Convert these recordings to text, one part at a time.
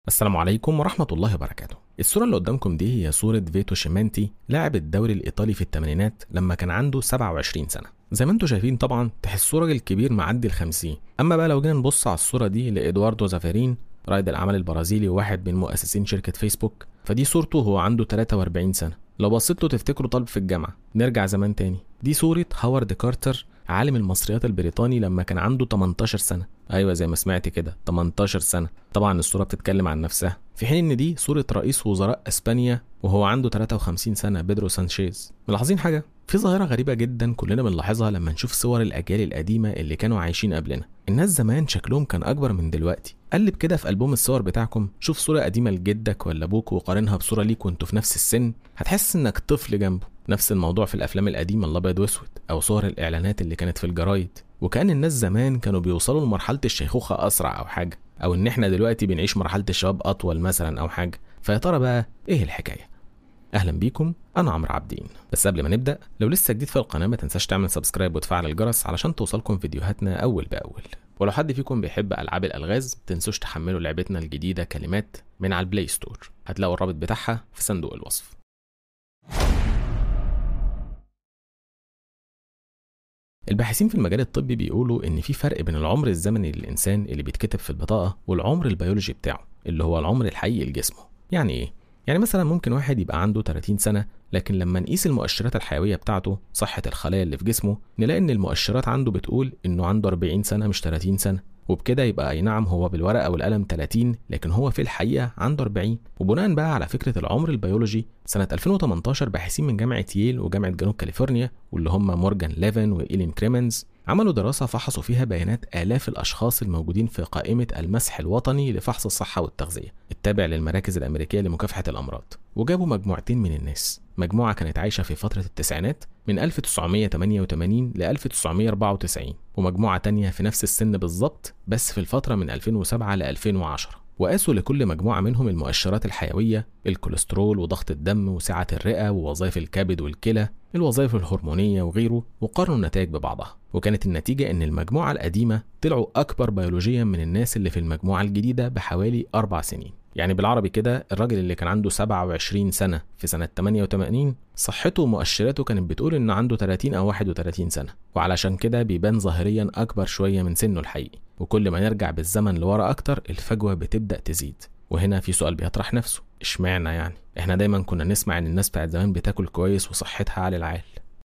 السلام عليكم ورحمة الله وبركاته الصورة اللي قدامكم دي هي صورة فيتو شيمانتي لاعب الدوري الإيطالي في الثمانينات لما كان عنده 27 سنة زي ما انتم شايفين طبعا تحسوه راجل كبير معدي ال 50 أما بقى لو جينا نبص على الصورة دي لإدواردو زافيرين رائد الأعمال البرازيلي وواحد من مؤسسين شركة فيسبوك فدي صورته وهو عنده 43 سنة لو بصيت له تفتكروا طالب في الجامعة نرجع زمان تاني دي صورة هوارد كارتر عالم المصريات البريطاني لما كان عنده 18 سنة ايوه زي ما سمعت كده 18 سنة طبعا الصورة بتتكلم عن نفسها في حين ان دي صورة رئيس وزراء اسبانيا وهو عنده 53 سنة بيدرو سانشيز ملاحظين حاجة في ظاهرة غريبة جدا كلنا بنلاحظها لما نشوف صور الأجيال القديمة اللي كانوا عايشين قبلنا الناس زمان شكلهم كان أكبر من دلوقتي قلب كده في ألبوم الصور بتاعكم شوف صورة قديمة لجدك ولا أبوك وقارنها بصورة ليك وانتوا في نفس السن هتحس إنك طفل جنبه نفس الموضوع في الأفلام القديمة الأبيض وأسود أو صور الإعلانات اللي كانت في الجرايد وكأن الناس زمان كانوا بيوصلوا لمرحلة الشيخوخة أسرع أو حاجة أو إن إحنا دلوقتي بنعيش مرحلة الشباب أطول مثلا أو حاجة فيا ترى بقى إيه الحكاية؟ اهلا بيكم انا عمرو عابدين بس قبل ما نبدا لو لسه جديد في القناه ما تنساش تعمل سبسكرايب وتفعل الجرس علشان توصلكم فيديوهاتنا اول باول ولو حد فيكم بيحب العاب الالغاز تنسوش تحملوا لعبتنا الجديده كلمات من على البلاي ستور هتلاقوا الرابط بتاعها في صندوق الوصف الباحثين في المجال الطبي بيقولوا ان في فرق بين العمر الزمني للانسان اللي بيتكتب في البطاقه والعمر البيولوجي بتاعه اللي هو العمر الحقيقي لجسمه يعني ايه يعني مثلا ممكن واحد يبقى عنده 30 سنة لكن لما نقيس المؤشرات الحيوية بتاعته صحة الخلايا اللي في جسمه نلاقي إن المؤشرات عنده بتقول إنه عنده 40 سنة مش 30 سنة وبكده يبقى أي نعم هو بالورقة والقلم 30 لكن هو في الحقيقة عنده 40 وبناء بقى على فكرة العمر البيولوجي سنة 2018 باحثين من جامعة ييل وجامعة جنوب كاليفورنيا واللي هم مورجان ليفن وإيلين كريمنز عملوا دراسة فحصوا فيها بيانات آلاف الأشخاص الموجودين في قائمة المسح الوطني لفحص الصحة والتغذية التابع للمراكز الأمريكية لمكافحة الأمراض وجابوا مجموعتين من الناس مجموعة كانت عايشة في فترة التسعينات من 1988 ل 1994 ومجموعة تانية في نفس السن بالظبط بس في الفترة من 2007 ل 2010 وقاسوا لكل مجموعة منهم المؤشرات الحيوية الكوليسترول وضغط الدم وسعة الرئة ووظائف الكبد والكلى الوظائف الهرمونية وغيره وقارنوا النتائج ببعضها وكانت النتيجة إن المجموعة القديمة طلعوا أكبر بيولوجيا من الناس اللي في المجموعة الجديدة بحوالي أربع سنين يعني بالعربي كده الراجل اللي كان عنده 27 سنة في سنة 88 صحته ومؤشراته كانت بتقول إنه عنده 30 أو 31 سنة وعلشان كده بيبان ظاهريا أكبر شوية من سنه الحقيقي وكل ما نرجع بالزمن لورا أكتر الفجوة بتبدأ تزيد وهنا في سؤال بيطرح نفسه اشمعنى يعني احنا دايما كنا نسمع ان الناس بتاعت زمان بتاكل كويس وصحتها عال العال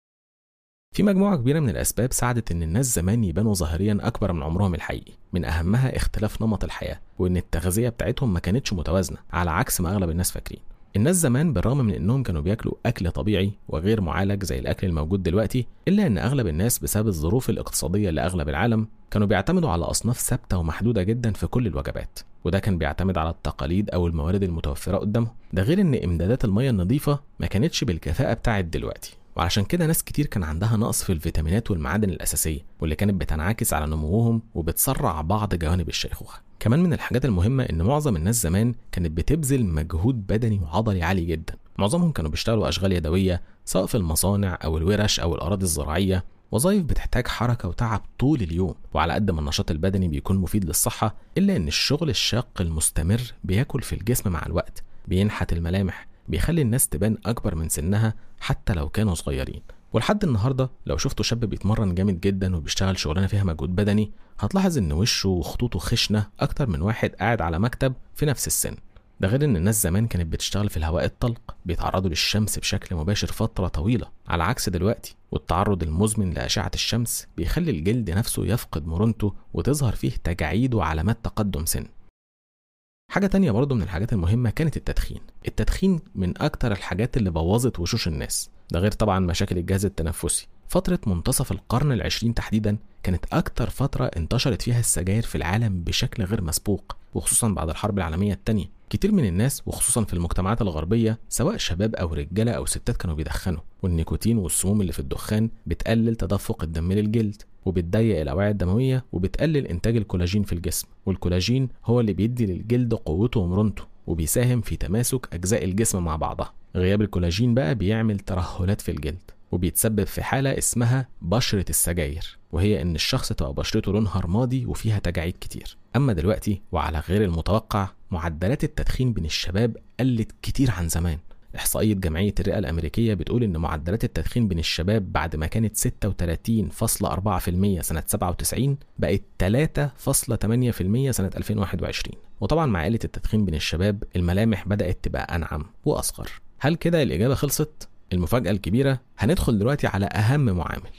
في مجموعة كبيرة من الأسباب ساعدت إن الناس زمان يبانوا ظاهريا أكبر من عمرهم الحقيقي، من أهمها اختلاف نمط الحياة، وإن التغذية بتاعتهم ما كانتش متوازنة، على عكس ما أغلب الناس فاكرين. الناس زمان بالرغم من إنهم كانوا بياكلوا أكل طبيعي وغير معالج زي الأكل الموجود دلوقتي، إلا إن أغلب الناس بسبب الظروف الاقتصادية لأغلب العالم كانوا بيعتمدوا على أصناف ثابتة ومحدودة جدا في كل الوجبات، وده كان بيعتمد على التقاليد أو الموارد المتوفرة قدامهم، ده غير إن إمدادات المياه النظيفة ما كانتش بالكفاءة بتاعت دلوقتي، وعلشان كده ناس كتير كان عندها نقص في الفيتامينات والمعادن الأساسية واللي كانت بتنعكس على نموهم وبتسرع بعض جوانب الشيخوخة كمان من الحاجات المهمة إن معظم الناس زمان كانت بتبذل مجهود بدني وعضلي عالي جدا معظمهم كانوا بيشتغلوا أشغال يدوية سواء في المصانع أو الورش أو الأراضي الزراعية وظائف بتحتاج حركة وتعب طول اليوم وعلى قد ما النشاط البدني بيكون مفيد للصحة إلا إن الشغل الشاق المستمر بياكل في الجسم مع الوقت بينحت الملامح بيخلي الناس تبان أكبر من سنها حتى لو كانوا صغيرين ولحد النهارده لو شفتوا شاب بيتمرن جامد جدا وبيشتغل شغلانه فيها مجهود بدني هتلاحظ ان وشه وخطوطه خشنه اكتر من واحد قاعد على مكتب في نفس السن ده غير ان الناس زمان كانت بتشتغل في الهواء الطلق بيتعرضوا للشمس بشكل مباشر فتره طويله على عكس دلوقتي والتعرض المزمن لاشعه الشمس بيخلي الجلد نفسه يفقد مرونته وتظهر فيه تجاعيد وعلامات تقدم سن حاجة تانية برضه من الحاجات المهمة كانت التدخين التدخين من أكتر الحاجات اللي بوظت وشوش الناس ده غير طبعا مشاكل الجهاز التنفسي فترة منتصف القرن العشرين تحديدا كانت أكتر فترة انتشرت فيها السجاير في العالم بشكل غير مسبوق وخصوصا بعد الحرب العالمية التانية كتير من الناس وخصوصا في المجتمعات الغربية سواء شباب أو رجالة أو ستات كانوا بيدخنوا والنيكوتين والسموم اللي في الدخان بتقلل تدفق الدم للجلد وبتضيق الأوعية الدموية وبتقلل إنتاج الكولاجين في الجسم والكولاجين هو اللي بيدي للجلد قوته ومرونته وبيساهم في تماسك أجزاء الجسم مع بعضها غياب الكولاجين بقى بيعمل ترهلات في الجلد وبيتسبب في حالة اسمها بشرة السجاير وهي إن الشخص تبقى بشرته لونها رمادي وفيها تجاعيد كتير أما دلوقتي وعلى غير المتوقع معدلات التدخين بين الشباب قلت كتير عن زمان إحصائية جمعية الرئة الأمريكية بتقول إن معدلات التدخين بين الشباب بعد ما كانت 36.4% سنة 97 بقت 3.8% سنة 2021 وطبعا مع قلة التدخين بين الشباب الملامح بدأت تبقى أنعم وأصغر هل كده الإجابة خلصت؟ المفاجأة الكبيرة هندخل دلوقتي على أهم معامل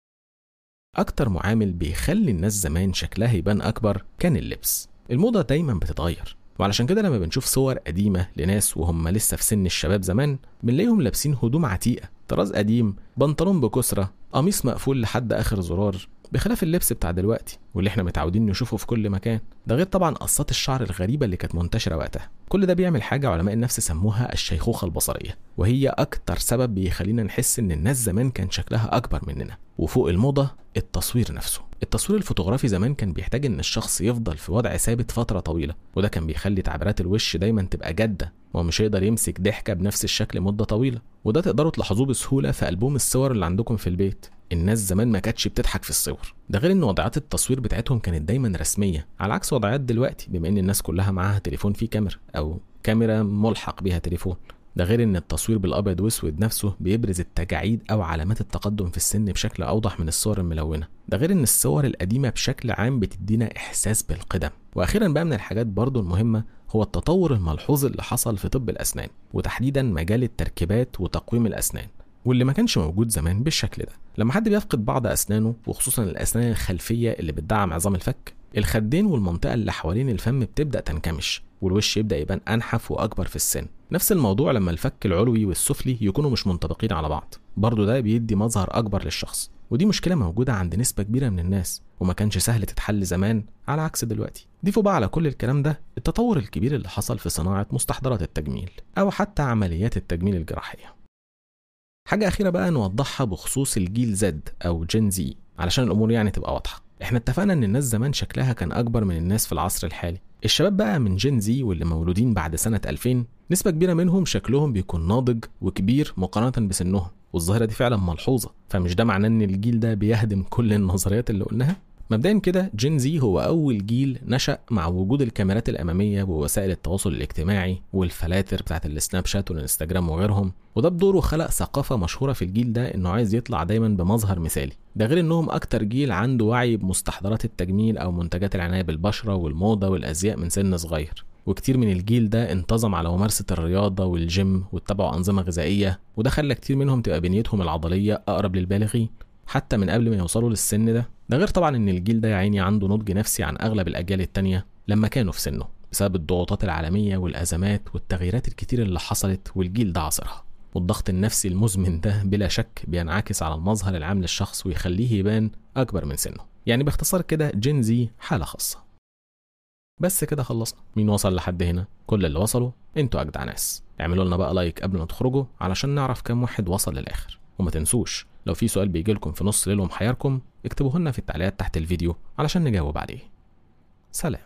أكتر معامل بيخلي الناس زمان شكلها يبان أكبر كان اللبس الموضة دايما بتتغير وعلشان كده لما بنشوف صور قديمة لناس وهم لسه في سن الشباب زمان بنلاقيهم لابسين هدوم عتيقة طراز قديم بنطلون بكسرة قميص مقفول لحد آخر زرار بخلاف اللبس بتاع دلوقتي واللي احنا متعودين نشوفه في كل مكان ده غير طبعا قصات الشعر الغريبة اللي كانت منتشرة وقتها كل ده بيعمل حاجة علماء النفس سموها الشيخوخة البصرية وهي أكتر سبب بيخلينا نحس إن الناس زمان كان شكلها أكبر مننا وفوق الموضة التصوير نفسه التصوير الفوتوغرافي زمان كان بيحتاج ان الشخص يفضل في وضع ثابت فتره طويله وده كان بيخلي تعبيرات الوش دايما تبقى جاده ومش هيقدر يمسك ضحكه بنفس الشكل مده طويله وده تقدروا تلاحظوه بسهوله في البوم الصور اللي عندكم في البيت الناس زمان ما كانتش بتضحك في الصور ده غير ان وضعيات التصوير بتاعتهم كانت دايما رسميه على عكس وضعيات دلوقتي بما ان الناس كلها معاها تليفون فيه كاميرا او كاميرا ملحق بيها تليفون ده غير ان التصوير بالابيض واسود نفسه بيبرز التجاعيد او علامات التقدم في السن بشكل اوضح من الصور الملونه ده غير ان الصور القديمه بشكل عام بتدينا احساس بالقدم واخيرا بقى من الحاجات برضو المهمه هو التطور الملحوظ اللي حصل في طب الاسنان وتحديدا مجال التركيبات وتقويم الاسنان واللي ما كانش موجود زمان بالشكل ده لما حد بيفقد بعض اسنانه وخصوصا الاسنان الخلفيه اللي بتدعم عظام الفك الخدين والمنطقه اللي حوالين الفم بتبدا تنكمش والوش يبدا يبان انحف واكبر في السن نفس الموضوع لما الفك العلوي والسفلي يكونوا مش منطبقين على بعض برضه ده بيدي مظهر اكبر للشخص ودي مشكلة موجودة عند نسبة كبيرة من الناس وما كانش سهل تتحل زمان على عكس دلوقتي ضيفوا بقى على كل الكلام ده التطور الكبير اللي حصل في صناعة مستحضرات التجميل أو حتى عمليات التجميل الجراحية حاجة أخيرة بقى نوضحها بخصوص الجيل زد أو جين زي علشان الأمور يعني تبقى واضحة احنا اتفقنا ان الناس زمان شكلها كان اكبر من الناس في العصر الحالي الشباب بقى من جين زي واللي مولودين بعد سنة 2000 نسبة كبيرة منهم شكلهم بيكون ناضج وكبير مقارنة بسنهم والظاهرة دي فعلا ملحوظة فمش ده معناه ان الجيل ده بيهدم كل النظريات اللي قلناها مبدئيا كده جين زي هو أول جيل نشأ مع وجود الكاميرات الأمامية ووسائل التواصل الاجتماعي والفلاتر بتاعت السناب شات والانستجرام وغيرهم وده بدوره خلق ثقافة مشهورة في الجيل ده إنه عايز يطلع دايما بمظهر مثالي ده غير إنهم أكتر جيل عنده وعي بمستحضرات التجميل أو منتجات العناية بالبشرة والموضة والأزياء من سن صغير وكتير من الجيل ده انتظم على ممارسة الرياضة والجيم واتبعوا أنظمة غذائية وده خلى كتير منهم تبقى بنيتهم العضلية أقرب للبالغين حتى من قبل ما يوصلوا للسن ده ده غير طبعا ان الجيل ده يا عيني عنده نضج نفسي عن اغلب الاجيال التانية لما كانوا في سنه بسبب الضغوطات العالمية والازمات والتغييرات الكتير اللي حصلت والجيل ده عاصرها والضغط النفسي المزمن ده بلا شك بينعكس على المظهر العام للشخص ويخليه يبان اكبر من سنه يعني باختصار كده جين زي حالة خاصة بس كده خلصنا مين وصل لحد هنا كل اللي وصلوا انتوا اجدع ناس اعملوا لنا بقى لايك قبل ما تخرجوا علشان نعرف كام واحد وصل للاخر وما تنسوش لو في سؤال بيجي لكم في نص ليل ومحيركم اكتبوه لنا في التعليقات تحت الفيديو علشان نجاوب عليه سلام